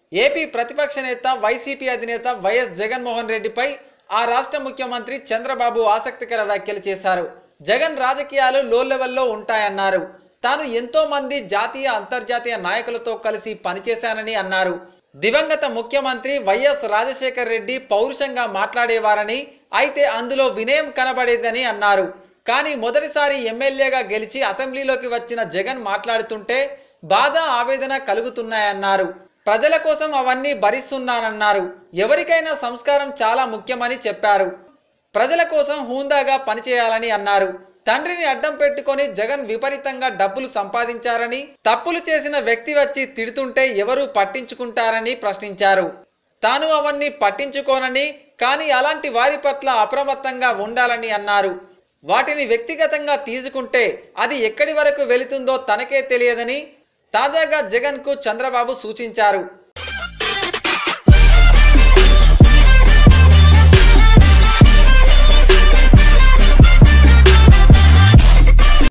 AP ప్రతిపక్ష నేత YCP అధినేత వైఎస్ జగన్మోహన్ రెడ్డిపై ఆ రాష్ట్ర ముఖ్యమంత్రి చంద్రబాబు ఆసక్తికర వ్యాఖ్యలు చేశారు జగన్ రాజకీయాలు లో లెవెల్లో ఉంటాయన్నారు తాను ఎంతో మంది జాతీయ అంతర్జాతీయ నాయకులతో కలిసి పనిచేశానని అన్నారు దివంగత ముఖ్యమంత్రి వైఎస్ రాజశేఖర రెడ్డి పౌరుషంగా మాట్లాడేవారని అయితే అందులో వినయం కనబడేదని అన్నారు కానీ మొదటిసారి ఎమ్మెల్యేగా గెలిచి అసెంబ్లీలోకి వచ్చిన జగన్ మాట్లాడుతుంటే బాధ ఆవేదన కలుగుతున్నాయన్నారు ప్రజల కోసం అవన్నీ భరిస్తున్నానన్నారు ఎవరికైనా సంస్కారం చాలా ముఖ్యమని చెప్పారు ప్రజల కోసం హూందాగా పనిచేయాలని అన్నారు తండ్రిని అడ్డం పెట్టుకొని జగన్ విపరీతంగా డబ్బులు సంపాదించారని తప్పులు చేసిన వ్యక్తి వచ్చి తిడుతుంటే ఎవరు పట్టించుకుంటారని ప్రశ్నించారు తాను అవన్నీ పట్టించుకోనని కానీ అలాంటి వారి పట్ల అప్రమత్తంగా ఉండాలని అన్నారు వాటిని వ్యక్తిగతంగా తీసుకుంటే అది ఎక్కడి వరకు వెళుతుందో తనకే తెలియదని తాజాగా జగన్ కు చంద్రబాబు సూచించారు